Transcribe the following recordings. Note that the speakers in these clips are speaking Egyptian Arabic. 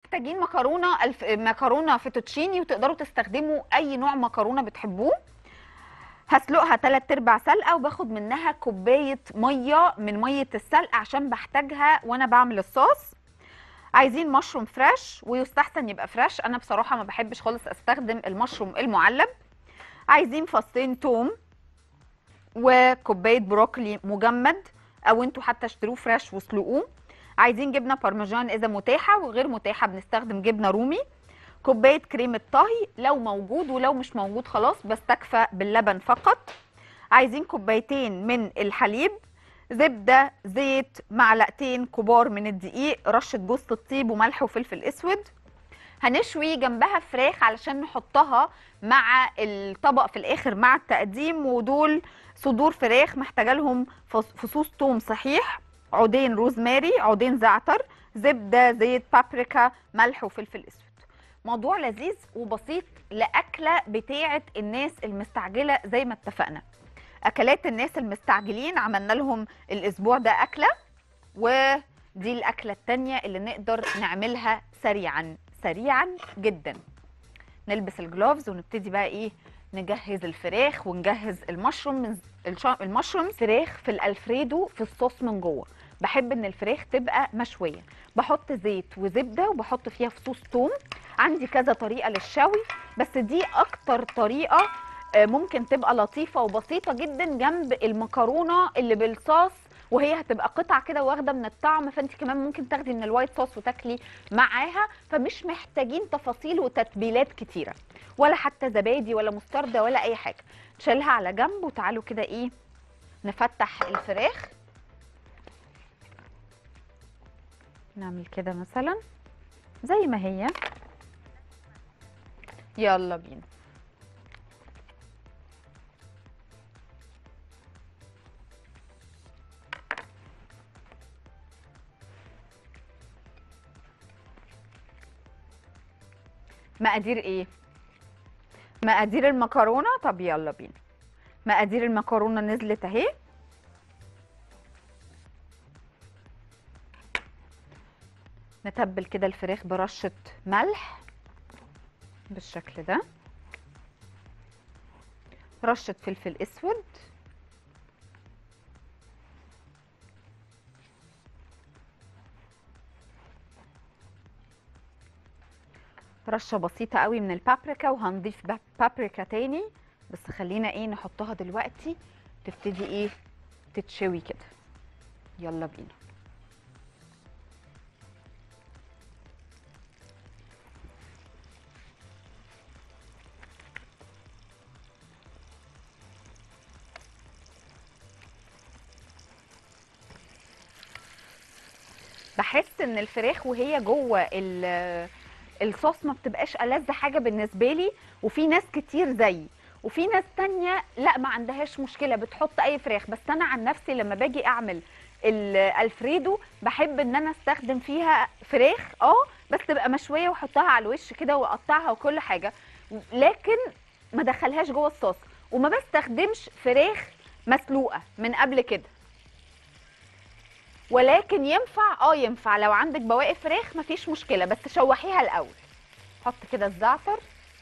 محتاجين مكرونه الف... مكرونه فيتوتشيني وتقدروا تستخدموا اي نوع مكرونه بتحبوه هسلقها 3 ارباع سلقه وباخد منها كوبايه ميه من ميه السلق عشان بحتاجها وانا بعمل الصوص عايزين مشروم فريش ويستحسن يبقى فريش انا بصراحه ما بحبش خالص استخدم المشروم المعلب عايزين فصين توم وكوبايه بروكلي مجمد او انتوا حتى اشتروه فريش واسلقوه عايزين جبنه بارميجان اذا متاحه وغير متاحه بنستخدم جبنه رومي كوبايه كريمه طهي لو موجود ولو مش موجود خلاص بستكفى باللبن فقط عايزين كوبايتين من الحليب زبده زيت معلقتين كبار من الدقيق رشه جوز الطيب وملح وفلفل اسود هنشوي جنبها فراخ علشان نحطها مع الطبق في الاخر مع التقديم ودول صدور فراخ محتاجه لهم فص- فصوص توم صحيح عودين روزماري عودين زعتر زبده زيت بابريكا ملح وفلفل اسود موضوع لذيذ وبسيط لاكله بتاعه الناس المستعجله زي ما اتفقنا اكلات الناس المستعجلين عملنا لهم الاسبوع ده اكله ودي الاكله التانية اللي نقدر نعملها سريعا سريعا جدا نلبس الجلوفز ونبتدي بقى ايه نجهز الفراخ ونجهز المشروم من الش- المشروم فراخ في الالفريدو في الصوص من جوه بحب ان الفراخ تبقى مشويه بحط زيت وزبده وبحط فيها فصوص توم عندي كذا طريقه للشوي بس دي اكتر طريقه آه، ممكن تبقى لطيفه وبسيطه جدا جنب المكرونه اللي بالصوص وهي هتبقى قطع كده واخده من الطعم فانت كمان ممكن تاخدي من الوايت صوص وتاكلي معاها فمش محتاجين تفاصيل وتتبيلات كتيره ولا حتى زبادي ولا مستردة ولا اي حاجه نشيلها على جنب وتعالوا كده ايه نفتح الفراخ نعمل كده مثلا زي ما هي يلا بينا مقادير ايه مقادير المكرونه طب يلا بينا مقادير المكرونه نزلت اهي نتبل كده الفراخ برشه ملح بالشكل ده رشه فلفل اسود رشه بسيطه قوي من البابريكا وهنضيف با- بابريكا تاني بس خلينا ايه نحطها دلوقتي تبتدي ايه تتشوي كده يلا بينا بحس ان الفراخ وهي جوه ال- الصوص ما بتبقاش ألذ حاجه بالنسبه لي وفي ناس كتير زيي وفي ناس تانية لا ما عندهاش مشكله بتحط اي فراخ بس انا عن نفسي لما باجي اعمل الالفريدو بحب ان انا استخدم فيها فراخ اه بس تبقى مشويه واحطها على الوش كده واقطعها وكل حاجه لكن ما دخلهاش جوه الصوص وما بستخدمش فراخ مسلوقه من قبل كده ولكن ينفع اه ينفع لو عندك بواقي فراخ مفيش مشكله بس شوحيها الاول حط كده الزعتر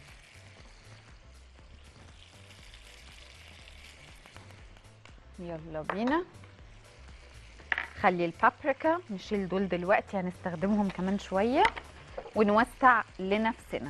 يلا بينا خلي البابريكا نشيل دول دلوقتي هنستخدمهم كمان شويه ونوسع لنفسنا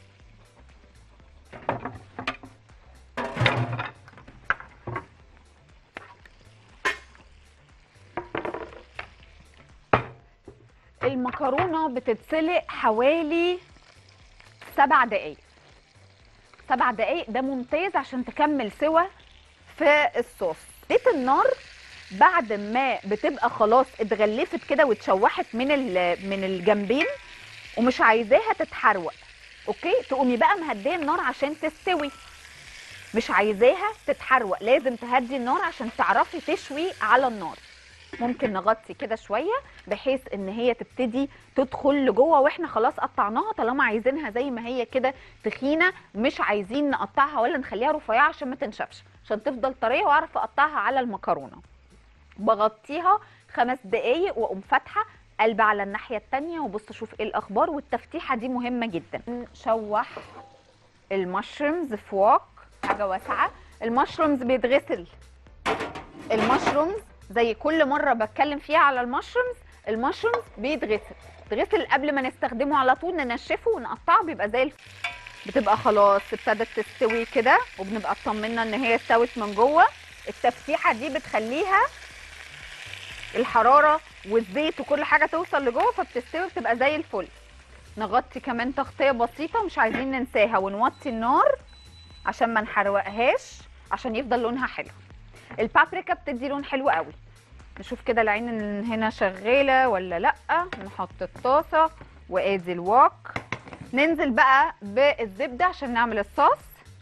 المكرونه بتتسلق حوالي سبع دقايق سبع دقايق ده ممتاز عشان تكمل سوا في الصوص زيت النار بعد ما بتبقى خلاص اتغلفت كده واتشوحت من ال- من الجنبين ومش عايزاها تتحروق اوكي تقومي بقى مهديه النار عشان تستوي مش عايزاها تتحروق لازم تهدي النار عشان تعرفي تشوي على النار ممكن نغطي كده شويه بحيث ان هي تبتدي تدخل لجوه واحنا خلاص قطعناها طالما عايزينها زي ما هي كده تخينه مش عايزين نقطعها ولا نخليها رفيعه عشان ما تنشفش عشان تفضل طريه واعرف اقطعها على المكرونه بغطيها خمس دقايق واقوم فاتحه قلب على الناحيه التانية وبص شوف ايه الاخبار والتفتيحه دي مهمه جدا نشوح المشرومز في وok حاجه واسعه المشرومز بيتغسل المشرومز زي كل مره بتكلم فيها على المشرومز المشرومز بيتغسل بيتغسل قبل ما نستخدمه على طول ننشفه ونقطعه بيبقى زي الفل بتبقى خلاص ابتدت تستوي كده وبنبقى اطمنا ان هي استوت من جوه التفتيحه دي بتخليها الحراره والزيت وكل حاجه توصل لجوه فبتستوي بتبقى زي الفل نغطي كمان تغطيه بسيطه مش عايزين ننساها ونوطي النار عشان ما نحرقهاش عشان يفضل لونها حلو البابريكا بتدي لون حلو قوي نشوف كده العين اللي هنا شغاله ولا لا نحط الطاسه وادي الواك ننزل بقى بالزبده عشان نعمل الصوص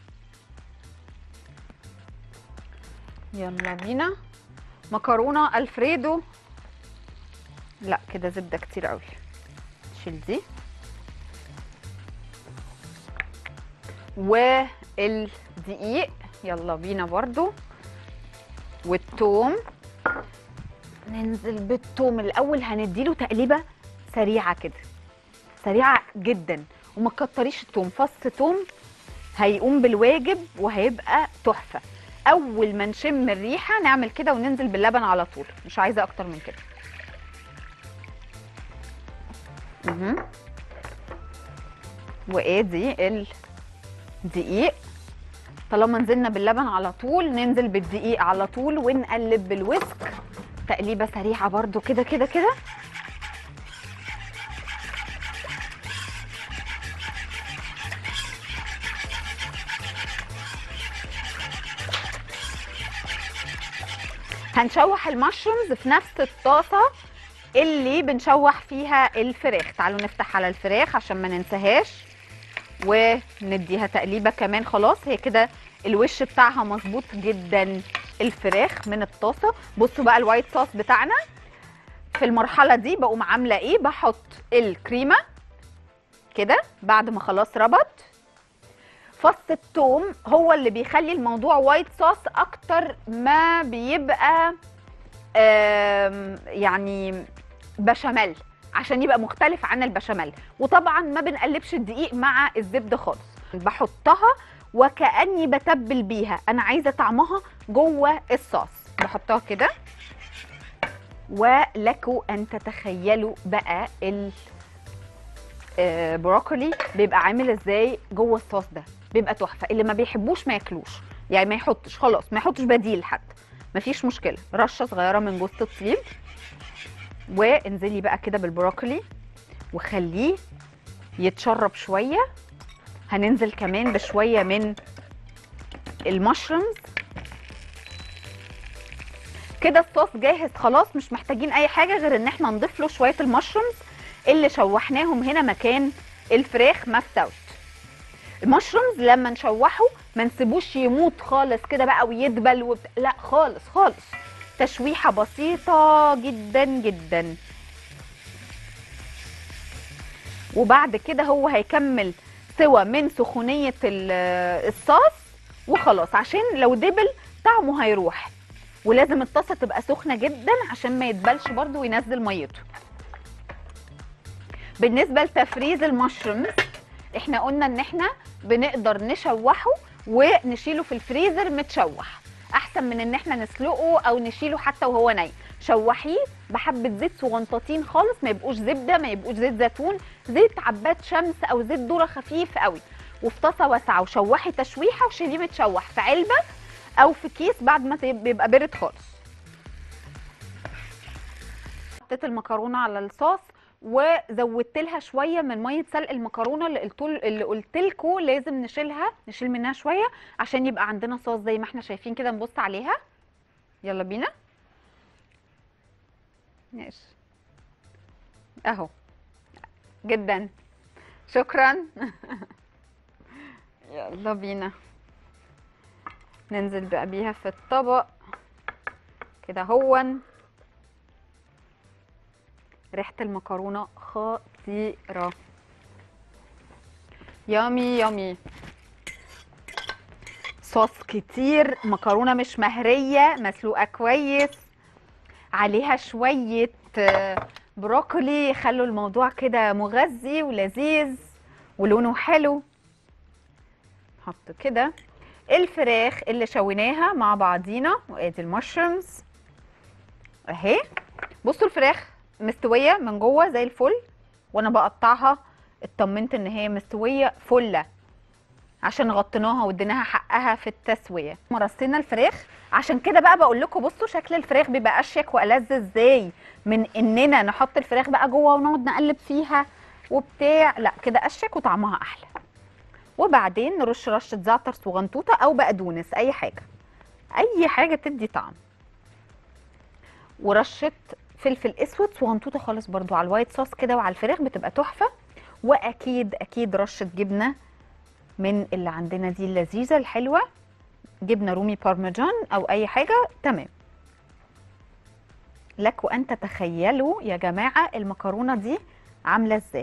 يلا بينا مكرونه الفريدو لا كده زبده كتير قوي شيل دي والدقيق يلا بينا برضو والثوم ننزل بالثوم الاول هنديله تقليبه سريعه كده سريعه جدا وما تكتريش الثوم فص ثوم هيقوم بالواجب وهيبقى تحفه اول ما نشم الريحه نعمل كده وننزل باللبن على طول مش عايزه اكتر من كده مهم. وادي الدقيق طالما نزلنا باللبن على طول ننزل بالدقيق على طول ونقلب بالويسك تقليبه سريعه برده كده كده كده هنشوح المشرومز في نفس الطاسه اللي بنشوح فيها الفراخ تعالوا نفتح على الفراخ عشان ما ننساهاش ونديها تقليبه كمان خلاص هي كده الوش بتاعها مظبوط جدا الفراخ من الطاسه بصوا بقى الوايت صوص بتاعنا في المرحله دي بقوم عامله ايه بحط الكريمه كده بعد ما خلاص ربط فص الثوم هو اللي بيخلي الموضوع وايت صوص اكتر ما بيبقى آم، يعني بشاميل عشان يبقى مختلف عن البشاميل وطبعا ما بنقلبش الدقيق مع الزبده خالص بحطها وكاني بتبل بيها انا عايزه طعمها جوه الصوص بحطها كده ولكم ان تتخيلوا بقى ال آه، بروكولي بيبقى عامل ازاي جوه الصوص ده بيبقى تحفه اللي ما بيحبوش ما ياكلوش يعني ما يحطش خلاص ما يحطش بديل حتى مفيش مشكله رشه صغيره من جوز الطيب وانزلي بقى كده بالبروكولي وخليه يتشرب شويه هننزل كمان بشويه من المشرومز كده الصوص جاهز خلاص مش محتاجين اي حاجه غير ان احنا نضيف له شويه المشرومز اللي شوحناهم هنا مكان الفراخ ما استوت المشرومز لما نشوحه ما نسيبوش يموت خالص كده بقى ويدبل وبت... لا خالص خالص تشويحه بسيطه جدا جدا وبعد كده هو هيكمل سوى من سخونيه ال- الصوص وخلاص عشان لو دبل طعمه هيروح ولازم الطاسه تبقى سخنه جدا عشان ما يدبلش برده وينزل ميته بالنسبه لتفريز المشرومز احنا قلنا ان احنا بنقدر نشوحه ونشيله في الفريزر متشوح احسن من ان احنا نسلقه او نشيله حتى وهو ني شوحيه بحبه زيت صغنطاطين خالص ما يبقوش زبده ما يبقوش زيت زيتون زيت عباد شمس او زيت ذره خفيف قوي وفي طاسه واسعه وشوحي تشويحه وشيليه متشوح في علبه او في كيس بعد ما تب- بيبقى بارد خالص حطيت المكرونه على الصوص وزودت لها شويه من ميه سلق المكرونه اللي قلت اللي قلت لكم لازم نشيلها نشيل منها شويه عشان يبقى عندنا صوص زي ما احنا شايفين كده نبص عليها يلا بينا ماشي اهو جدا شكرا يلا بينا ننزل بقى بيها في الطبق كده هون ريحة المكرونة خطيرة يامي يامي صوص كتير مكرونة مش مهرية مسلوقة كويس عليها شوية آه، بروكلي خلوا الموضوع كده مغذي ولذيذ ولونه حلو نحط كده الفراخ اللي شويناها مع بعضينا وادي المشرومز اهي بصوا الفراخ مستويه من جوه زي الفل وانا بقطعها اطمنت ان هي مستويه فله عشان غطيناها واديناها حقها في التسويه مرصينا الفراخ عشان كده بقى بقول لكم بصوا شكل الفراخ بيبقى اشيك والذ ازاي من اننا نحط الفراخ بقى جوه ونقعد نقلب فيها وبتاع لا كده اشيك وطعمها احلى وبعدين نرش رشه زعتر صغنطوطه او بقدونس اي حاجه اي حاجه تدي طعم ورشه فلفل اسود صغنطوطه خالص برضو على الوايت صوص كده وعلى الفراخ بتبقى تحفه واكيد اكيد رشه جبنه من اللي عندنا دي اللذيذه الحلوه جبنه رومي بارميجان او اي حاجه تمام لك وان تتخيلوا يا جماعه المكرونه دي عامله ازاي